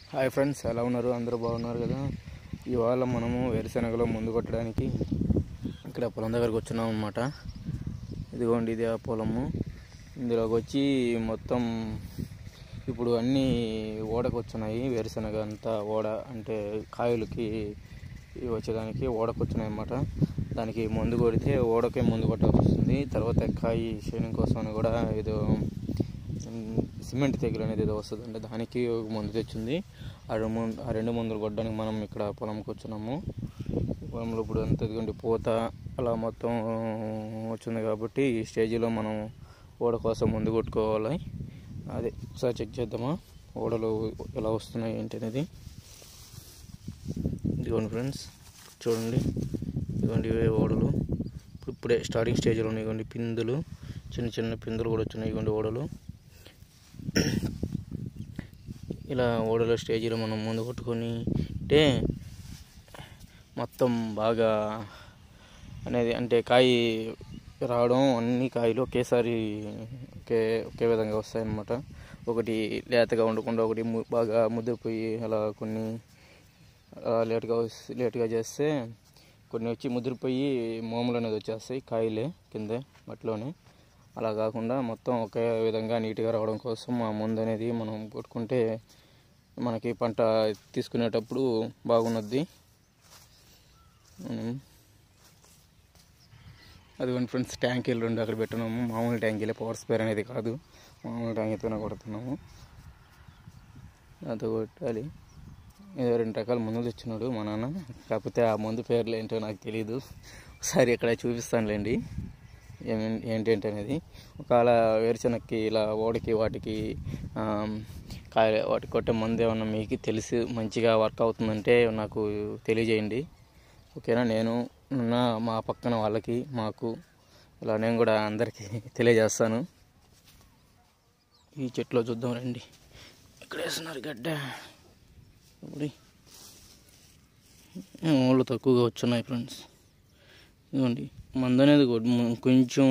Hi friends ఎలా ఉన్నారు అందరూ బాగున్నారు కదా ఇవాళ మనము వేరుశనగలో ముందు కొట్టడానికి ఇక్కడ పొలం దగ్గరకు వచ్చినాం అనమాట ఇదిగోండి ఇది ఆ పొలము ఇందులోకి వచ్చి మొత్తం ఇప్పుడు అన్నీ ఓడకు వచ్చినాయి వేరుశనగ అంతా ఓడ అంటే కాయలకి ఇవి వచ్చేదానికి ఓడకు వచ్చినాయి అన్నమాట దానికి మందు కొడితే ఓడకే మందు కొట్టాల్సి వస్తుంది తర్వాత కాయ షైనింగ్ కోసం అని కూడా ఏదో ఉమ్, సిమెంట్ తెగులు అనేది ఏదో వస్తుంది అంటే దానికి ఒక మందు తెచ్చింది ఆ రెండు మందు ఆ రెండు మందులు కొట్టడానికి మనం ఇక్కడ పొలంకి వచ్చినాము ఈ పొలంలో ఇప్పుడు అంత ఇదిగోండి పూత అలా మొత్తం వచ్చింది కాబట్టి ఈ స్టేజ్లో మనం ఓడ కోసం ముందు కొట్టుకోవాలి అదే ఒకసారి చెక్ చేద్దామా ఓడలు ఎలా వస్తున్నాయి ఏంటి అనేది ఇదిగోండి ఫ్రెండ్స్ చూడండి ఇదిగోండి ఇవే ఓడలు ఇప్పుడు ఇప్పుడే స్టార్టింగ్ స్టేజ్లో ఉన్నాయి ఇదిగోండి పిందులు చిన్న చిన్న పిందులు కూడా వచ్చినాయి ఇదిగోండి ఓడలు ఇలా ఓడల స్టేజీలో మనం ముందు కొట్టుకొని అంటే మొత్తం బాగా అనేది అంటే కాయ రావడం అన్ని కాయలు ఒకేసారి ఒకే ఒకే విధంగా వస్తాయన్నమాట ఒకటి లేతగా ఉండకుండా ఒకటి ము- బాగా ముద్రపోయి అలా కొన్ని అలా లేట్గా వస్- లేట్గా చేస్తే కొన్ని వచ్చి ముదిరిపోయి మోములు అనేది వచ్చేస్తాయి కాయలే కింద మట్టిలోనే అలా కాకుండా మొత్తం ఒకే విధంగా నీట్గా రావడం కోసం ఆ మందు అనేది మనం కొట్టుకుంటే మనకి పంట తీసుకునేటప్పుడు బాగున్నది ఉమ్. అదిగోండి ఫ్రెండ్స్ ట్యాంకీలు రెండు అక్కడ పెట్టున్నాము మామూలు ట్యాంకీలే పవర్ స్పేర్ అనేది కాదు మామూలు ట్యాంకీతోనే కొడుతున్నాము దాంతో కొట్టాలి ఏదో రెండు రకాల మందులు తెచ్చినాడు మా నాన్న కాకపోతే ఆ మందు పేర్లు ఏంటో నాకు తెలియదు ఒకసారి ఇక్కడ చూపిస్తానులేండి ఏమి ఏంటేంటి అనేది ఒకవేళ వేరుశనగకి ఇలా ఓడికి వాటికి ఆమ్, కాయ వాటికి కొట్టే మందు ఏమన్నా మీకు తెలిసి మంచిగా వర్క్ అవుతుందంటే నాకు తెలియజేయండి ఓకేనా నేను నా మా పక్కన వాళ్ళకి మాకు ఇలా నేను కూడా అందరికీ తెలియజేస్తాను ఈ చెట్లో చూద్దాం రండి ఇక్కడ వేస్తున్నారు గడ్డ ఇప్పుడు ఓళ్ళు తక్కువగా వచ్చున్నాయి ఫ్రెండ్స్ ఇదిగోండి మందు అనేది కొట్- మ- కొంచెం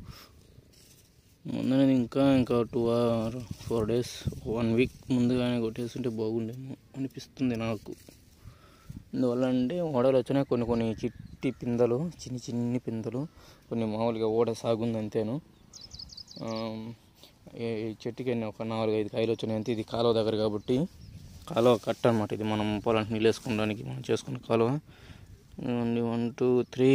మందు అనేది ఇంకా ఇంకా two or four days one week ముందుగానే కొట్టేస్తుంటే బాగుండేమో అనిపిస్తుంది నాకు అందువల్ల అంటే ఓడలు వచ్చినాయి కొన్ని కొన్ని చిట్టి పిందలు చిన్ని చిన్ని పిందలు కొన్ని మామూలుగా ఓడ సాగుంది అంతేను ఆమ్, ఈ చెట్టుకి ఎన్ని ఒక నాలుగు ఐదు కాయలు వచ్చినాయి అంతే ఇది కాలువ దగ్గర కాబట్టి కాలువ కట్ట అనమాట ఇది మనం పొలానికి నీళ్ళు వేసుకోవడానికి మనం చేసుకున్న కాలువ one two three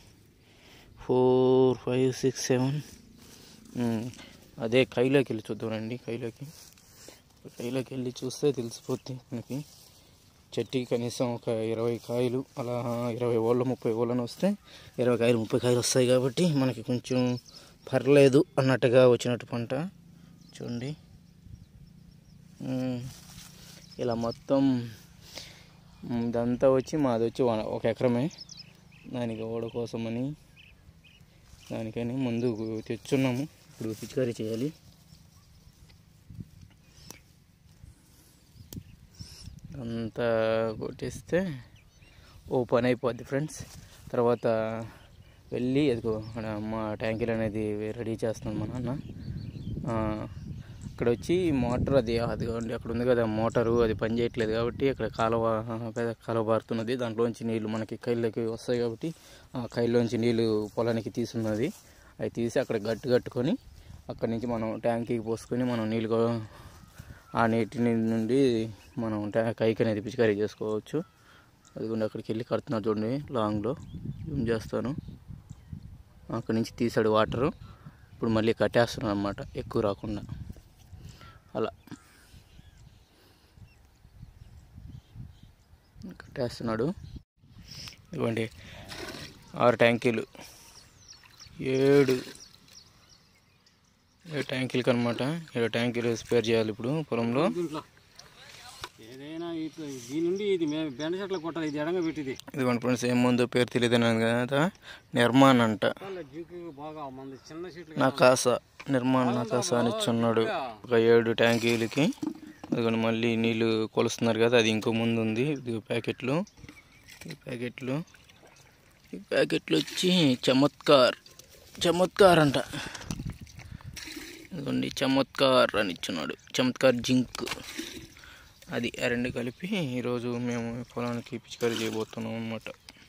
four five six seven అదే కైలోకి వెళ్ళి చూద్దాం రండి కైలోకి కైలోకి వెళ్ళి చూస్తే తెలిసిపోద్ది మనకి చెట్టుకి కనీసం ఒక ఇరవై కాయలు అలా ఇరవై ఓళ్ళు ముప్పై ఓళ్ళని వస్తే ఇరవై కాయలు ముప్పై కాయలు వస్తాయి కాబట్టి మనకి కొంచెం పర్లేదు అన్నట్టుగా వచ్చినట్టు పంట చూడండి ఉమ్, ఇలా మొత్తం ఉమ్, ఇదంతా వచ్చి మాది వచ్చి వన- ఒక ఎకరమే దానికి ఓడ కోసమని దానికని ముందు తెచ్చున్నాము ఇప్పుడు పిచికారీ చేయాలి అంతా కొట్టేస్తే ఓ పని అయిపోద్ది ఫ్రెండ్స్ తర్వాత వెళ్ళి ఎదుగు మా ట్యాంకీలు అనేది రెడీ చేస్తున్నాను మా నాన్న ఆ, అక్కడ వచ్చి మోటార్ అది అదిగోండి అక్కడ ఉంది కదా మోటారు అది పని చేయట్లేదు కాబట్టి అక్కడ కాలువ పెద్ద కాలువ పారుతున్నది దాంట్లోంచి నీళ్లు మనకి కైల్లోకి వస్తాయి కాబట్టి ఆ కైల్లోంచి నీళ్లు పొలానికి తీసున్నది అవి తీసి అక్కడ గట్టు కట్టుకొని అక్కడి నుంచి మనం ట్యాంకీకి పోసుకొని మనం నీళ్ళు కో- ఆ నీటి నుండి మనం ట్యా- కైకి అనేది పిచికారీ చేసుకోవచ్చు అదిగోండి అక్కడికి వెళ్ళి కడుతున్నారు చూడండి లాంగ్లో జూమ్ చేస్తాను అక్కడి నుంచి తీసాడు వాటరు ఇప్పుడు మళ్ళీ కట్టేస్తున్నాను అనమాట ఎక్కువ రాకుండా అలా కట్టేస్తున్నాడు ఇదిగోండి ఆరు ట్యాంకీలు ఏడు ఏడు ట్యాంకీలకు అనమాట ఏడు ట్యాంకీలు స్పేర్ చేయాలి ఇప్పుడు పొలంలో దీంట్లో ఏదైనా ఇట్లా దీని నుండి ఇది మేము బెండ చెట్ల కొట్టాలి ఇది ఎడంగా పెట్టింది ఇదిగోండి ఫ్రెండ్స్ ఏం ముందు పేరు తెలియదు కదా నిర్మాణ్ అంట జీకు బాగా మంది చిన్న చెట్లు నకాస నిర్మాణ్ నకాస అని ఇచ్చున్నాడు ఒక ఏడు ట్యాంకీలకి అదిగోండి మళ్ళీ నీళ్ళు కొలుస్తున్నారు కదా అది ఇంకో ముందు ఉంది ఇది ప్యాకెట్లు ఈ ప్యాకెట్లు ఈ ప్యాకెట్లు వచ్చి చమత్కార్ చమత్కార్ అంట ఇదిగోండి చమత్కార్ అని ఇచ్చున్నాడు చమత్కార్ జింక్ అది ఆ రెండు కలిపి ఈరోజు మేము పొలానికి పిచికారీ చేయబోతున్నాం అనమాట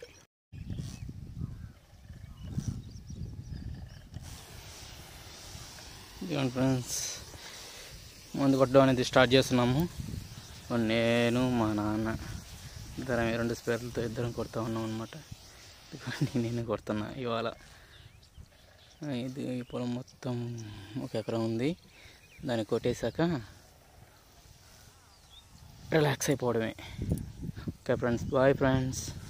ఇదిగోండి ఫ్రెండ్స్ మందు కొట్టడం అనేది స్టార్ట్ చేస్తున్నాము నేను మా నాన్న ఇద్దరం ఈ రెండు స్పేర్లతో ఇద్దరం కొడతా ఉన్నాం అనమాట నేను కొడుతున్నా ఇవాళ ఇది ఈ పొలం మొత్తం ఒక ఎకరం ఉంది దాన్ని కొట్టేశాక రిలాక్స్ అయిపోవడమే ఓకే ఫ్రెండ్స్ బాయ్ ఫ్రెండ్స్